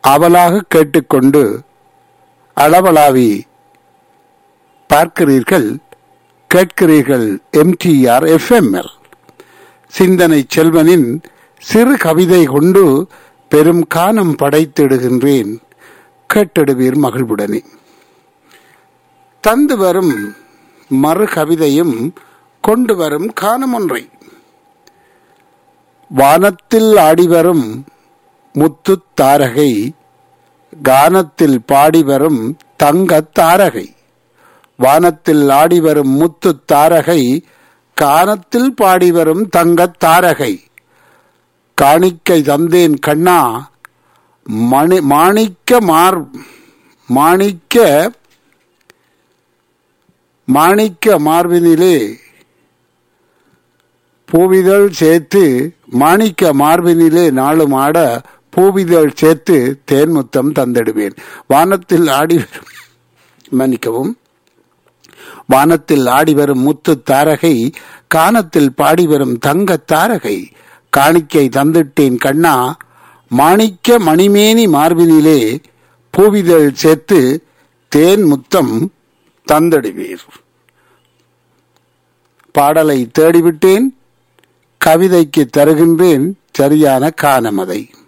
அவலாக கேட்டுக்கொண்டு அளவலாவி பார்க்கிறீர்கள் கேட்கிறீர்கள் எம்டிஆர் எஃப்எம்எல் சிந்தனை செல்வனின் சிறு கவிதை கொண்டு பெரும் கானம் படைத்திடுகின்றேன் கேட்டிடுவீர் மகிழ்வுடனே தந்து வரும் மறு கவிதையும் கொண்டு வரும் கானம் ஒன்றை வானத்தில் ஆடிவரும் முத்து தாரகை கானத்தில் பாடி வரும் தங்க தாரகை வானத்தில் ஆடி வரும் முத்து தாரகை கானத்தில் பாடி வரும் தங்க தாரகை காணிக்கை தந்தேன் கண்ணா மணி மாணிக்க மார் மாணிக்க மாணிக்க மார்பினிலே பூவிதழ் சேர்த்து மாணிக்க மார்பினிலே நாளும் ஆட பூவிதழ் சேர்த்து தேன்முத்தம் தந்திடுவேன் வானத்தில் ஆடி மன்னிக்கவும் வானத்தில் ஆடி வரும் முத்து தாரகை கானத்தில் பாடி வரும் தங்க தாரகை காணிக்கை தந்திட்டேன் கண்ணா மாணிக்க மணிமேனி மார்பினிலே பூவிதழ் சேர்த்து தேன் முத்தம் தந்திடுவீர் பாடலை தேடிவிட்டேன் கவிதைக்கு தருகின்றேன் சரியான கானமதை